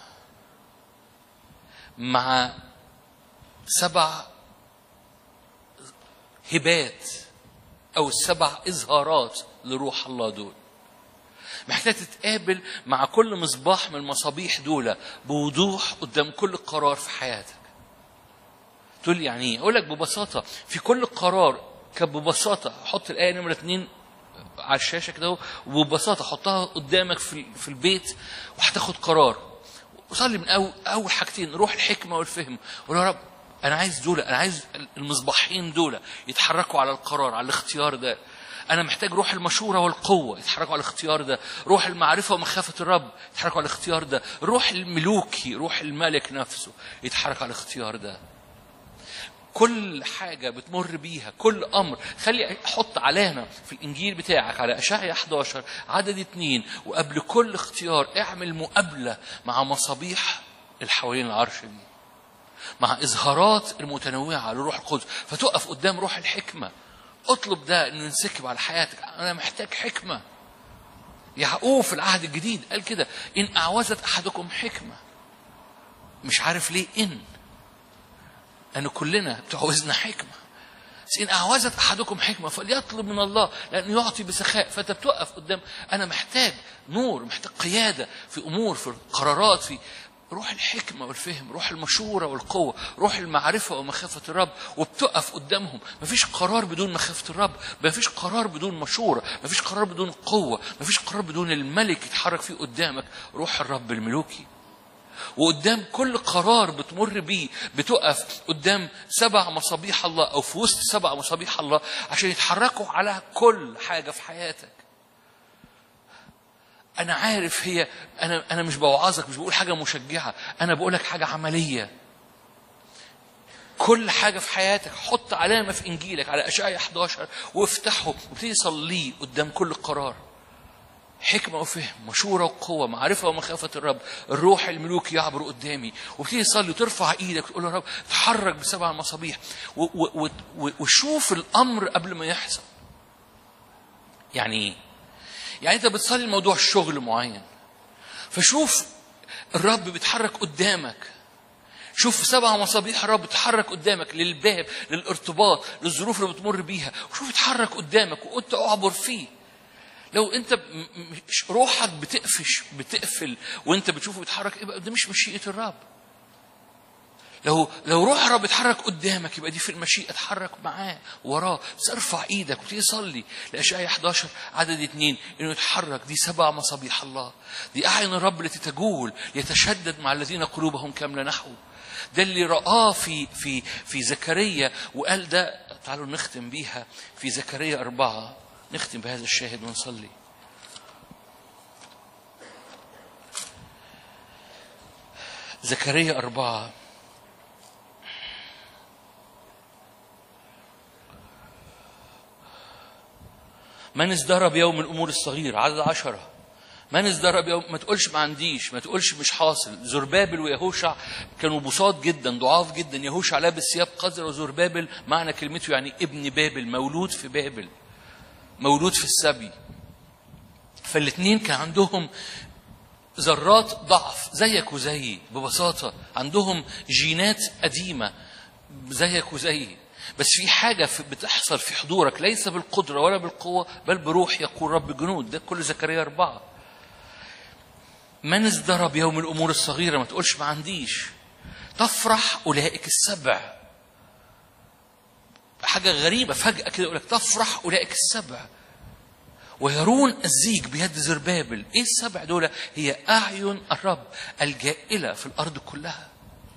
مع سبع هبات او سبع اظهارات لروح الله دول محتاج تتقابل مع كل مصباح من المصابيح دول بوضوح قدام كل قرار في حياتك تقول لي يعني ايه اقول لك ببساطه في كل قرار كان ببساطه حط الايه نمره اتنين على الشاشه كده وببساطه حطها قدامك في في البيت وهتاخد قرار وصلي من أول, أول حاجتين روح الحكمة والفهم قول يا رب أنا عايز دول أنا عايز المصباحين دول يتحركوا على القرار على الاختيار ده أنا محتاج روح المشورة والقوة يتحركوا على الاختيار ده روح المعرفة ومخافة الرب يتحركوا على الاختيار ده روح الملوكي روح الملك نفسه يتحرك على الاختيار ده كل حاجة بتمر بيها كل أمر خلي حط علامة في الإنجيل بتاعك على أشعيا 11 عدد اتنين وقبل كل اختيار اعمل مقابلة مع مصابيح اللي حوالين العرش دي مع إظهارات المتنوعة لروح القدس فتقف قدام روح الحكمة اطلب ده انه ينسكب على حياتك انا محتاج حكمه يعقوب في العهد الجديد قال كده ان اعوزت احدكم حكمه مش عارف ليه ان لأن كلنا بتعوزنا حكمة بس إن أعوزت أحدكم حكمة فليطلب من الله لأنه يعطي بسخاء فأنت بتقف قدام أنا محتاج نور محتاج قيادة في أمور في قرارات في روح الحكمة والفهم روح المشورة والقوة روح المعرفة ومخافة الرب وبتقف قدامهم مفيش قرار بدون مخافة الرب مفيش قرار بدون مشورة مفيش قرار بدون قوة مفيش قرار بدون الملك يتحرك فيه قدامك روح الرب الملوكي وقدام كل قرار بتمر بيه بتقف قدام سبع مصابيح الله او في وسط سبع مصابيح الله عشان يتحركوا على كل حاجه في حياتك انا عارف هي انا انا مش بوعظك مش بقول حاجه مشجعه انا بقول لك حاجه عمليه كل حاجة في حياتك حط علامة في إنجيلك على أشعياء 11 وافتحه وابتدي صليه قدام كل قرار حكمة وفهم مشورة وقوة معرفة ومخافة الرب الروح الملوك يعبر قدامي وابتدي تصلي وترفع ايدك وتقول يا رب تحرك بسبع مصابيح و- و- و- وشوف الأمر قبل ما يحصل يعني ايه؟ يعني انت بتصلي الموضوع شغل معين فشوف الرب بيتحرك قدامك شوف سبع مصابيح الرب بتتحرك قدامك للباب للارتباط للظروف اللي بتمر بيها وشوف يتحرك قدامك وانت اعبر فيه لو انت م- م- مش- روحك بتقفش بتقفل وانت بتشوفه بيتحرك يبقى ده مش مشيئه الرب لو لو روح الرب اتحرك قدامك يبقى دي في المشيئه اتحرك معاه وراه بس ارفع ايدك وتيجي صلي لاشعياء 11 عدد اثنين انه يتحرك دي سبع مصابيح الله دي اعين الرب التي تجول يتشدد مع الذين قلوبهم كامله نحوه ده اللي رآه في في في زكريا وقال ده تعالوا نختم بيها في زكريا أربعة نختم بهذا الشاهد ونصلي زكريا أربعة من ازدرى بيوم الأمور الصغيرة عدد عشرة من ازدرى بيوم ما تقولش ما عنديش ما تقولش مش حاصل زربابل ويهوشع كانوا بساط جدا ضعاف جدا يهوشع لابس ثياب قذرة وزربابل معنى كلمته يعني ابن بابل مولود في بابل مولود في السبي فالاثنين كان عندهم ذرات ضعف زيك وزيي ببساطة عندهم جينات قديمة زيك وزيي بس في حاجة في- بتحصل في حضورك ليس بالقدرة ولا بالقوة بل بروح يقول رب الجنود ده كل زكريا أربعة من ازدرى بيوم الأمور الصغيرة ما تقولش ما عنديش تفرح أولئك السبع حاجة غريبة فجأة كده يقول لك تفرح أولئك السبع ويرون الزيج بيد زربابل ايه السبع دول هي اعين الرب الجائله في الارض كلها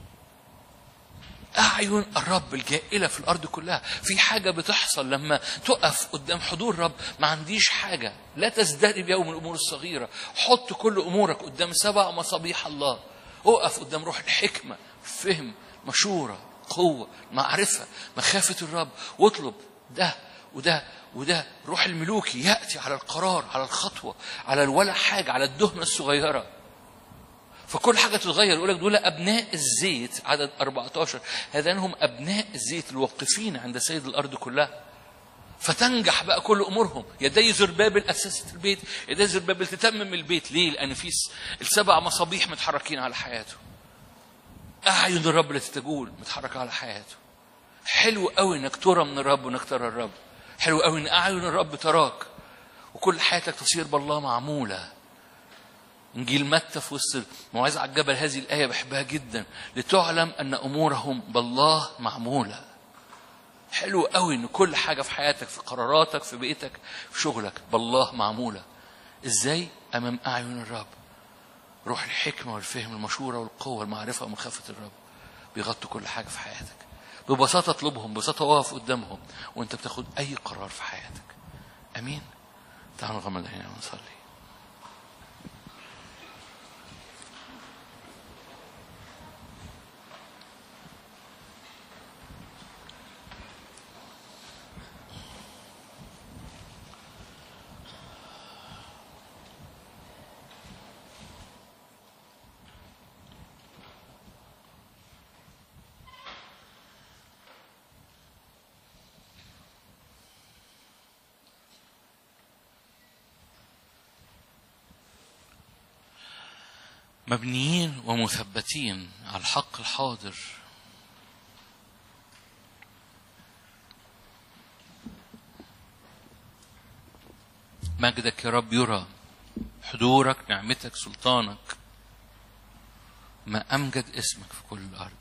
أعين الرب الجائلة في الأرض كلها في حاجة بتحصل لما تقف قدام حضور رب ما عنديش حاجة لا تزدري بيوم الأمور الصغيرة حط كل أمورك قدام سبع مصابيح الله اقف قدام روح الحكمة فهم مشورة قوة معرفة مخافة الرب واطلب ده وده وده روح الملوكي يأتي على القرار على الخطوة على الولا حاجة على الدهنة الصغيرة فكل حاجة تتغير يقول لك دول أبناء الزيت عدد 14 هذان هم أبناء الزيت الواقفين عند سيد الأرض كلها فتنجح بقى كل أمورهم يدي زربابل أسست البيت يدي زربابل تتمم البيت ليه؟ لأن في س- السبع مصابيح متحركين على حياته أعين الرب التي تجول متحركة على حياته حلو قوي انك ترى من الرب وانك ترى الرب حلو قوي ان اعين الرب تراك وكل حياتك تصير بالله معموله انجيل متى في وسط موعظه على الجبل هذه الايه بحبها جدا لتعلم ان امورهم بالله معموله حلو قوي ان كل حاجه في حياتك في قراراتك في بيتك في شغلك بالله معموله ازاي امام اعين الرب روح الحكمه والفهم المشوره والقوه المعرفه ومخافه الرب بيغطوا كل حاجه في حياتك ببساطه اطلبهم ببساطه واقف قدامهم وانت بتاخد اي قرار في حياتك امين تعالوا نغمض عينينا ونصلي مبنيين ومثبتين على الحق الحاضر مجدك يا رب يرى حضورك نعمتك سلطانك ما أمجد اسمك في كل الأرض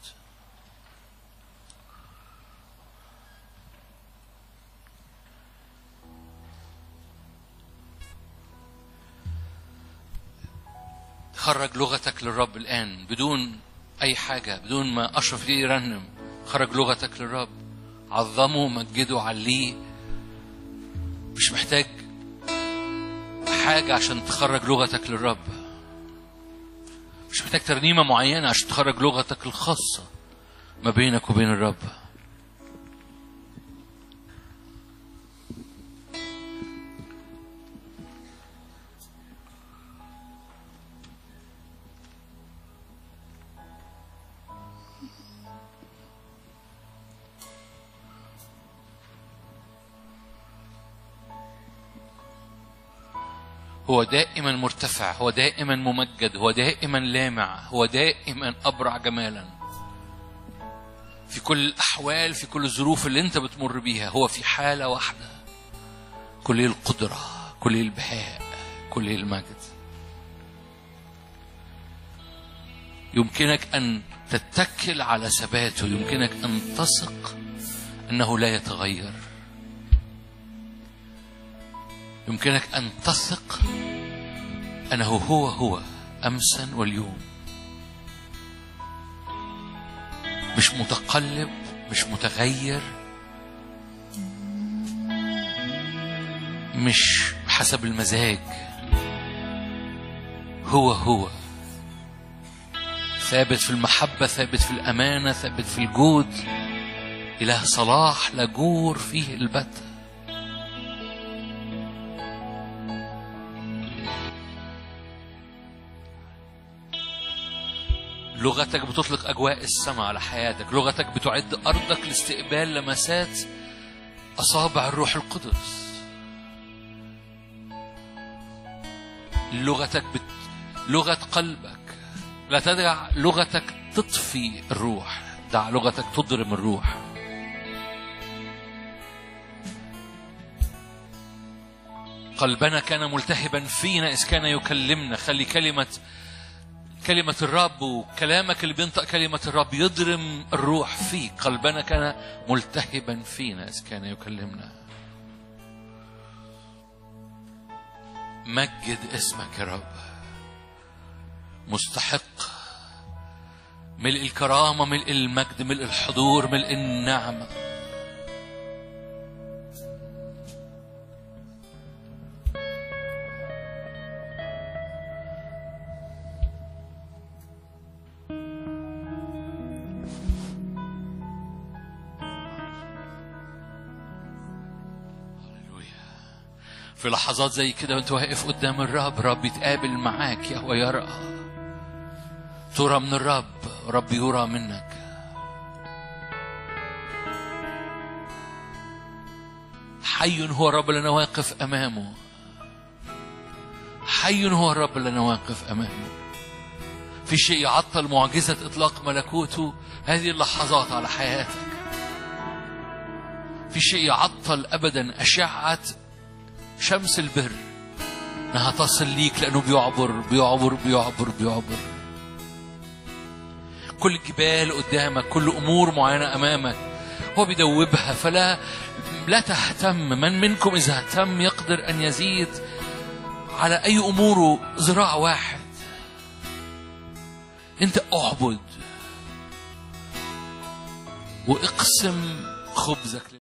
خرج لغتك للرب الآن بدون أي حاجة بدون ما أشرف ليه يرنم خرج لغتك للرب عظمه مجده عليه مش محتاج حاجة عشان تخرج لغتك للرب مش محتاج ترنيمة معينة عشان تخرج لغتك الخاصة ما بينك وبين الرب هو دائما مرتفع هو دائما ممجد هو دائما لامع هو دائما أبرع جمالا في كل الأحوال في كل الظروف اللي أنت بتمر بيها هو في حالة واحدة كل القدرة كل البهاء كل المجد يمكنك أن تتكل على ثباته يمكنك أن تثق أنه لا يتغير يمكنك أن تثق أنه هو هو أمسا واليوم مش متقلب مش متغير مش حسب المزاج هو هو ثابت في المحبة ثابت في الأمانة ثابت في الجود إله صلاح لا جور فيه البتة لغتك بتطلق أجواء السماء على حياتك لغتك بتعد أرضك لاستقبال لمسات أصابع الروح القدس لغتك بت... لغة قلبك لا تدع لغتك تطفي الروح دع لغتك تضرم الروح قلبنا كان ملتهبا فينا إذ كان يكلمنا خلي كلمة كلمة الرب وكلامك اللي بينطق كلمة الرب يضرم الروح فيك قلبنا كان ملتهبا فينا إذ كان يكلمنا مجد اسمك يا رب مستحق ملء الكرامة ملء المجد ملء الحضور ملء النعمة في لحظات زي كده وانت واقف قدام الرب رب يتقابل معاك يهوى يرى ترى من الرب رب يرى منك حي هو الرب اللي انا واقف امامه حي هو الرب اللي انا واقف امامه في شيء يعطل معجزة إطلاق ملكوته هذه اللحظات على حياتك في شيء يعطل أبدا أشعة شمس البر انها تصل ليك لانه بيعبر بيعبر بيعبر بيعبر كل جبال قدامك كل امور معينه امامك هو بيدوبها فلا لا تهتم من منكم اذا اهتم يقدر ان يزيد على اي اموره ذراع واحد انت اعبد واقسم خبزك